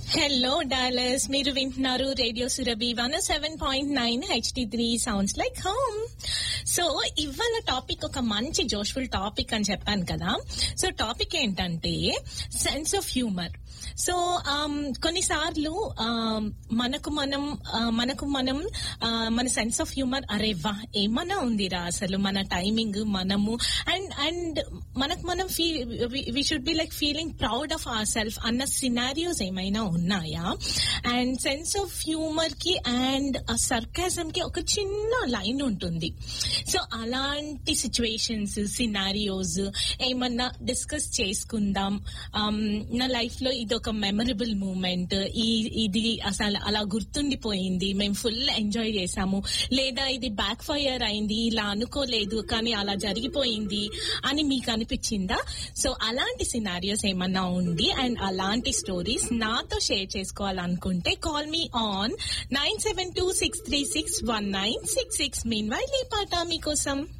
hello Dallas మీరు వింటున్నారు radio Surabhi one seven point nine HD three sounds like home so ఇవాళ topic ఒక మంచి జోష్ఫుల్ టాపిక్ అని చెప్పాను కదా సో టాపిక్ ఏంటంటే సెన్స్ ఆఫ్ హ్యూమర్ సో కొన్నిసార్లు um, మనకు మనం uh, మనకు మనం uh, మన సెన్స్ ఆఫ్ హ్యూమర్ అరే వా ఏమన్నా ఉందిరా అసలు మన టైమింగ్ మనము అండ్ అండ్ మనకు మనం we should be like feeling proud of our self అన్న సినారియోస్ ఏమైనా ఉన్నాయా అండ్ సెన్స్ ఆఫ్ హ్యూమర్ కి అండ్ సర్కాజం కి ఒక చిన్న లైన్ ఉంటుంది సో అలాంటి సిచ్యువేషన్స్ సినారియోస్ ఏమన్నా డిస్కస్ చేసుకుందాం Um, నా లైఫ్ లో ఇది ఒక మెమరబుల్ మూమెంట్ ఈ ఇది అసలు అలా గుర్తుండిపోయింది మేము ఫుల్ ఎంజాయ్ చేసాము లేదా ఇది బ్యాక్ ఫైర్ అయింది ఇలా అనుకోలేదు కానీ అలా జరిగిపోయింది అని మీకు అనిపించిందా సో అలాంటి సినారియోస్ ఏమన్నా ఉంది అండ్ అలాంటి స్టోరీస్ నాతో షేర్ చేసుకోవాలనుకుంటే call me on nine seven two six three six one nine six six meanwhile ఈ పాట మీకోసం